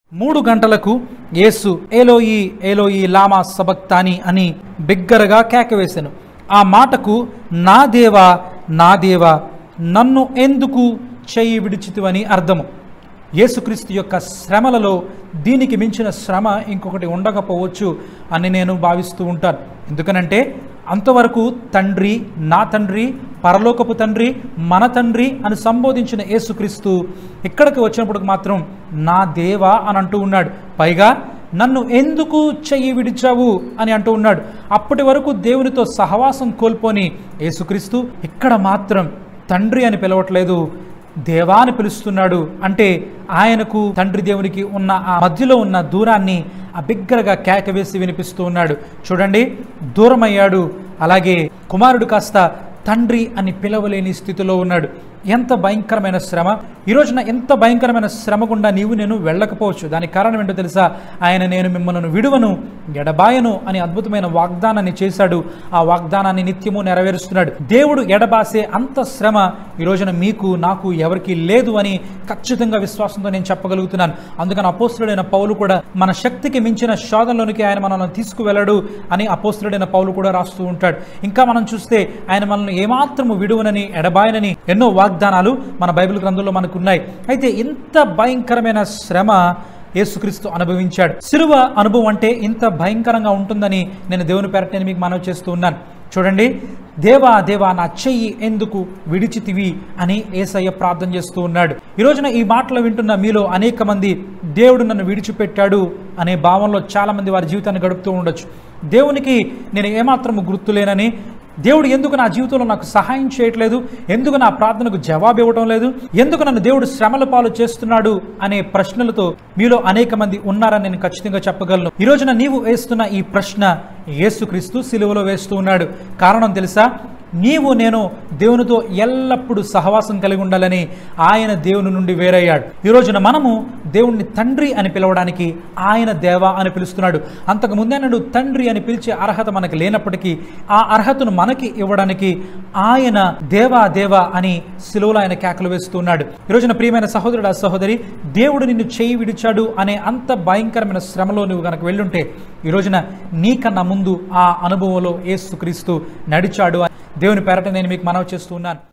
మూడు గంటలకు యేసు ఏలోయి ఏలోయి లామా సబక్తాని అని బిగ్గరగా కేకవేశాను ఆ మాటకు నా దేవా నా దేవా నన్ను ఎందుకు చెయ్యి విడిచితివని అర్థము యేసుక్రీస్తు యొక్క శ్రమలలో దీనికి మించిన శ్రమ ఇంకొకటి ఉండకపోవచ్చు అని నేను భావిస్తూ ఉంటాను ఎందుకనంటే అంతవరకు తండ్రి నా తండ్రి పరలోకపు తండ్రి మన తండ్రి అని సంబోధించిన యేసుక్రీస్తు ఇక్కడికి వచ్చినప్పుడు మాత్రం నా దేవా అని అంటూ ఉన్నాడు పైగా నన్ను ఎందుకు చెయ్యి విడిచావు అని అంటూ ఉన్నాడు అప్పటి వరకు దేవునితో సహవాసం కోల్పోని యేసుక్రీస్తు ఇక్కడ మాత్రం తండ్రి అని పిలవట్లేదు దేవా అని పిలుస్తున్నాడు అంటే ఆయనకు తండ్రి దేవునికి ఉన్న ఆ మధ్యలో ఉన్న దూరాన్ని ఆ బిగ్గరగా కేక వేసి వినిపిస్తూ ఉన్నాడు చూడండి దూరమయ్యాడు అలాగే కుమారుడు కాస్త తండ్రి అని పిలవలేని స్థితిలో ఉన్నాడు ఎంత భయంకరమైన శ్రమ ఈ రోజున ఎంత భయంకరమైన శ్రమ గుండా నీవు నేను వెళ్ళకపోవచ్చు దానికి కారణం ఏంటో తెలుసా ఆయన నేను మిమ్మల్ని విడువను ఎడబాయను అని అద్భుతమైన వాగ్దానాన్ని చేశాడు ఆ వాగ్దానాన్ని నిత్యము నెరవేరుస్తున్నాడు దేవుడు ఎడబాసే అంత శ్రమ ఈ రోజున మీకు నాకు ఎవరికి లేదు అని ఖచ్చితంగా విశ్వాసంతో నేను చెప్పగలుగుతున్నాను అందుకని అపోస్తుడైన పౌలు కూడా మన శక్తికి మించిన శోధనలోనికి ఆయన మనల్ని తీసుకువెళ్ళడు అని అపోస్తుడైన పౌలు కూడా రాస్తూ ఉంటాడు ఇంకా మనం చూస్తే ఆయన మనల్ని ఏమాత్రము విడువనని ఎడబాయనని ఎన్నో వాగ్దానాలు మన బైబిల్ గ్రంథంలో మనకు ఉన్నాయి అయితే ఇంత భయంకరమైన శ్రమ యేసుక్రీస్తు అనుభవించాడు సిలువ అనుభవం అంటే ఇంత భయంకరంగా ఉంటుందని నేను దేవుని పేరట నేను మీకు మనవి చేస్తూ ఉన్నాను చూడండి దేవా దేవా నా చెయ్యి ఎందుకు విడిచితివి అని ఏసయ్య ప్రార్థన చేస్తూ ఉన్నాడు ఈ రోజున ఈ మాటలు వింటున్న మీలో అనేక మంది దేవుడు నన్ను విడిచిపెట్టాడు అనే భావంలో చాలామంది వారి జీవితాన్ని గడుపుతూ ఉండొచ్చు దేవునికి నేను ఏమాత్రము గుర్తులేనని దేవుడు ఎందుకు నా జీవితంలో నాకు సహాయం చేయట్లేదు ఎందుకు నా ప్రార్థనకు జవాబు ఇవ్వటం లేదు ఎందుకు నన్ను దేవుడు శ్రమల పాలు చేస్తున్నాడు అనే ప్రశ్నలతో మీలో అనేక మంది ఉన్నారని నేను ఖచ్చితంగా చెప్పగలను ఈ రోజున నీవు వేస్తున్న ఈ ప్రశ్న యేసుక్రీస్తు సిలువలో వేస్తూ ఉన్నాడు కారణం తెలుసా నీవు నేను దేవునితో ఎల్లప్పుడూ సహవాసం కలిగి ఉండాలని ఆయన దేవుని నుండి వేరయ్యాడు ఈ రోజున మనము దేవుణ్ణి తండ్రి అని పిలవడానికి ఆయన దేవా అని పిలుస్తున్నాడు అంతకు ముందే నన్ను తండ్రి అని పిలిచే అర్హత మనకు లేనప్పటికీ ఆ అర్హతను మనకి ఇవ్వడానికి ఆయన దేవా దేవా అని సిలువలో ఆయన కేకలు వేస్తున్నాడు ఈ రోజున ప్రియమైన సహోదరుడు సహోదరి దేవుడు నిన్ను చేయి విడిచాడు అనే అంత భయంకరమైన శ్రమలో నువ్వు కనుక వెళ్ళుంటే ఈ రోజున నీకన్నా ముందు ఆ అనుభవంలో యేసుక్రీస్తు నడిచాడు దేవుని పేరట నేను మీకు మనవి చేస్తూ ఉన్నాను